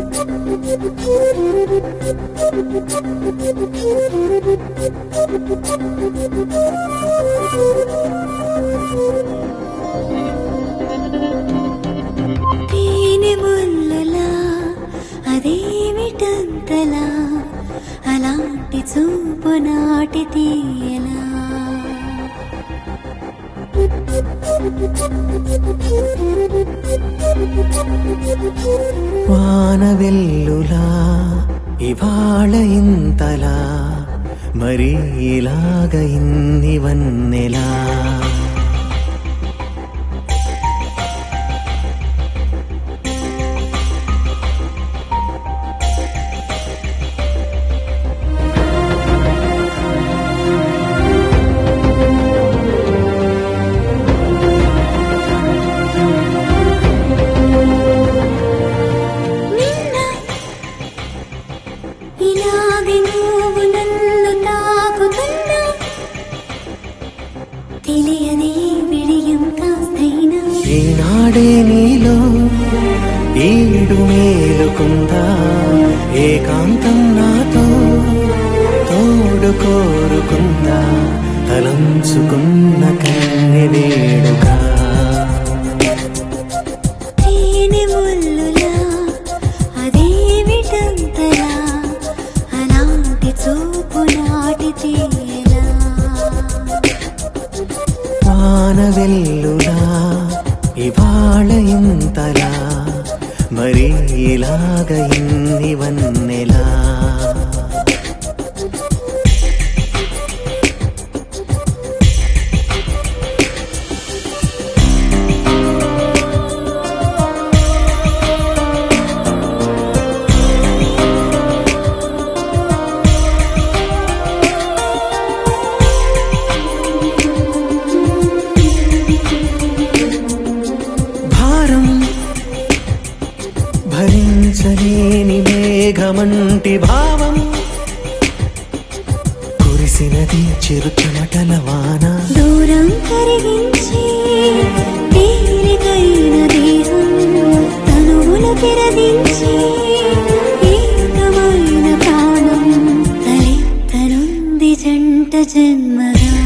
తేనె ముల్లలా అదేమిటంతలా అలాంటి చూపు నాటి తీయలా వాన వెల్లులా ఇవాళ ఇంతలా మరి ఇలాగ ఇన్ని వన్నెలా నిన్న ఇలాగే నువ్వు నన్ను తాకుతున్నా తెలియని విడియం కాస్తైనా ఈనాడే నీలో ఈడు మేలుకుందా ఏకాంతం నాతో తోడు కోరుకుందా తలంచుకున్న కన్నె వేడుగా తేనె ముల్లులా అదేమిటంతలా అలాంటి చూపు నాటి తీయలా వాన వెల్లులా ఇవాళ ఇంతలా మరి ఇలాగ ఇన్ని వన్నెలా భారం భరించలేని మేఘమంటి భావం కురిసినది చిరు చెమటల వాన దూరం కరిగించి తీరికైన దేహం తనువుల తెరదించి ఏకమైన ప్రాణం తలెత్తనుంది జంట జన్మగా